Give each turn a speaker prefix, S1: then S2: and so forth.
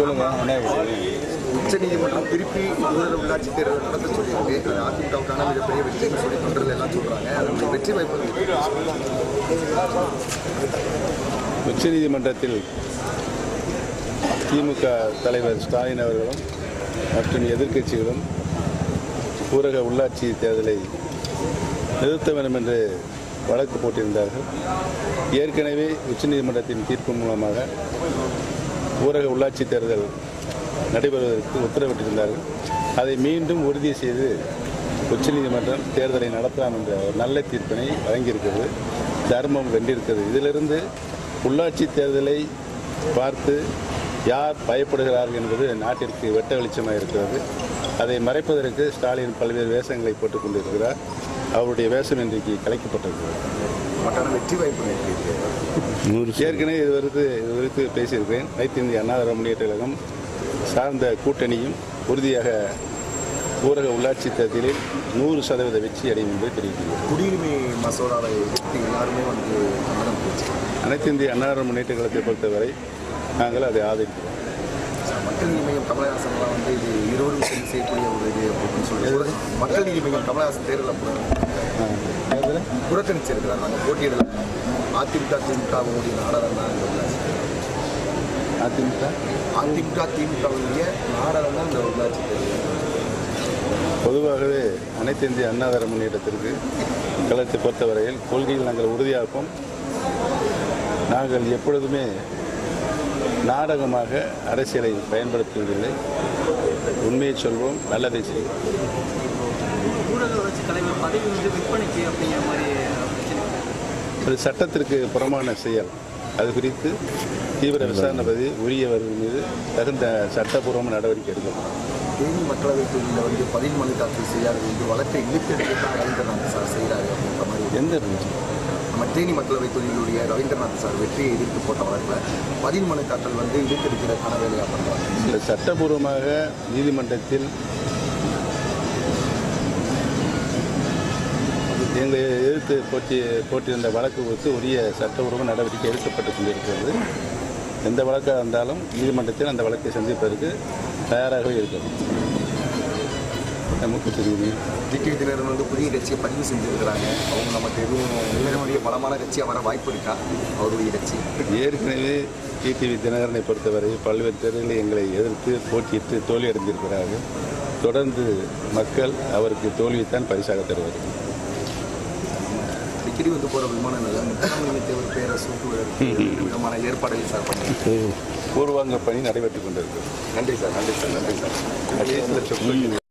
S1: சொல்லுங்க என்ன
S2: உச்சநீதிமன்றம் திருப்பி ஊழல் உள்ளாட்சி தேர்தல் நடத்த சொல்லியிருக்கு அது அதிமுகவுக்கான மிகப்பெரிய வெற்றின்னு சொல்லி தொண்டர்கள் எல்லாம் சொல்றாங்க அதனுடைய வெற்றி வாய்ப்பு
S1: உச்சநீதிமன்றத்தில் திமுக தலைவர் ஸ்டாலின் அவர்களும் மற்றும் எதிர்க்கட்சிகளும் ஊரக உள்ளாட்சி தேர்தலை நிறுத்த வேண்டும் என்று வழக்கு போட்டிருந்தார்கள் ஏற்கனவே உச்சநீதிமன்றத்தின் தீர்ப்பு மூலமாக ஊரக உள்ளாட்சி தேர்தல் நடைபெறுவதற்கு உத்தரவிட்டிருந்தார்கள் அதை மீண்டும் உறுதி செய்து உச்சநீதிமன்றம் தேர்தலை நடத்தலாம் என்ற ஒரு நல்ல தீர்ப்பினை வழங்கியிருக்கிறது தர்மம் வென்றிருக்கிறது இதிலிருந்து உள்ளாட்சி தேர்தலை பார்த்து யார் பயப்படுகிறார்கள் என்பது நாட்டிற்கு வெட்ட வெளிச்சமாக இருக்கிறது அதை மறைப்பதற்கு ஸ்டாலின் பல்வேறு வேஷங்களை போட்டுக் கொண்டிருக்கிறார் அவருடைய வேஷம் இன்றைக்கு கலைக்கப்பட்டிருக்கிறது
S2: மற்ற வெற்றி வாய்ப்பு இருக்கு
S1: ஏற்கனவே இது குறித்து இது குறித்து பேசியிருக்கிறேன் அனைத்து இந்திய அண்ணா திராவிட முன்னேற்ற கழகம் சார்ந்த கூட்டணியும் உறுதியாக ஊரக உள்ளாட்சி தேர்தலில் நூறு சதவீத வெற்றி அடையும் என்று தெரிவிக்கிறேன்
S2: குடியுரிமை மசோதாவை எதிர்த்து எல்லாருமே வந்து கண்டனம் தெரிவிச்சிருக்காங்க
S1: அனைத்து இந்திய அண்ணா திராவிட முன்னேற்ற கழகத்தை பொறுத்தவரை நாங்கள் அதை ஆதரிக்கிறோம்
S2: மக்கள் நீதி மையம் கமலஹாசன்லாம் வந்து இது இருவரும் சேர்ந்து செய்யக்கூடிய ஒரு இது அப்படின்னு சொல்லி மக்கள் நீதி மையம் கமலஹாசன் தேர்தலில் புறக்கணிச்சிருக்கிறாங்க நாங்கள் போட்டியிடல அதிமுக திமுகவுடைய நாடகம் தான் இந்த உள்ளாட்சி
S1: அதிமுக
S2: அதிமுக திமுகவுடைய நாடகம் தான் இந்த உள்ளாட்சி தேர்தல்
S1: பொதுவாகவே அனைத்து இந்திய அண்ணா திராவிட முன்னேற்றத்திற்கு கழகத்தை பொறுத்தவரையில் கொள்கையில் நாங்கள் உறுதியாகவும் நாங்கள் எப்பொழுதுமே நாடகமாக அரசியலை பயன்படுத்துவதில்லை உண்மையை சொல்வோம் நல்லதை செய்வோம்
S3: ஊரக வளர்ச்சி தலைவர் பதவி வந்து விற்பனைக்கு அப்படிங்கிற மாதிரி பிரச்சனை
S1: அது சட்டத்திற்கு புறமான செயல் அது குறித்து தீவிர விசாரணை பற்றி உரியவர்கள் மீது தகுந்த சட்டப்பூர்வமான நடவடிக்கை எடுக்கப்படும்
S2: தேனி மக்களவைத் தொகுதியில் வந்து பதில் மனு தாக்கல் செய்யாது என்று வழக்கை இழுத்தெடுக்க தான் ரவீந்திரநாத் சார் செய்கிறாரு அப்படின்ற மாதிரி
S1: எந்த
S2: நம்ம தேனி மக்களவைத் தொகுதியிலுடைய ரவீந்திரநாத் சார் வெற்றியை எதிர்த்து போட்ட வழக்கில் பதில் மனு தாக்கல் வந்து இழுத்தெடுக்கிறதுக்கான வேலையாக பண்ணுறாங்க
S1: இந்த சட்டப்பூர்வமாக நீதிமன்றத்தில் எங்களை எதிர்த்து போட்டி போட்டியிருந்த வழக்கு குறித்து உரிய சட்டப்பூர்வ நடவடிக்கை எடுக்கப்பட்டு கொண்டிருக்கிறது எந்த வழக்காக இருந்தாலும் நீதிமன்றத்தில் அந்த வழக்கை சந்திப்பதற்கு தயாராகவே இருக்கிறோம் நமக்கு தெரியுது
S2: ஜிகே தினகரன் வந்து புதிய கட்சியை பதிவு செஞ்சிருக்கிறாங்க அவங்க நமக்கு எதுவும் உங்களுடைய பலமான கட்சியாக வர வாய்ப்பு இருக்கா அவருடைய கட்சி
S1: ஏற்கனவே டிடிவி தினகரனை பொறுத்தவரை பல்வேறு தேர்தலில் எங்களை எதிர்த்து போட்டியிட்டு தோல்வி அடைந்திருக்கிறார்கள் தொடர்ந்து மக்கள் அவருக்கு தோல்வியைத்தான் பரிசாக தருவார்கள்
S2: அடிக்கடி வந்து போகிற விமானங்கள் முத்தமிழ் தேவர் பேரை சூட்டுவதற்கு விதமான ஏற்பாடுகள் சார் பண்ணுங்க
S1: பூர்வாங்க பணி நடைபெற்றுக் கொண்டிருக்கிறது
S2: நன்றி சார் நன்றி சார் நன்றி சார்
S1: கடைசியில் சொற்கள்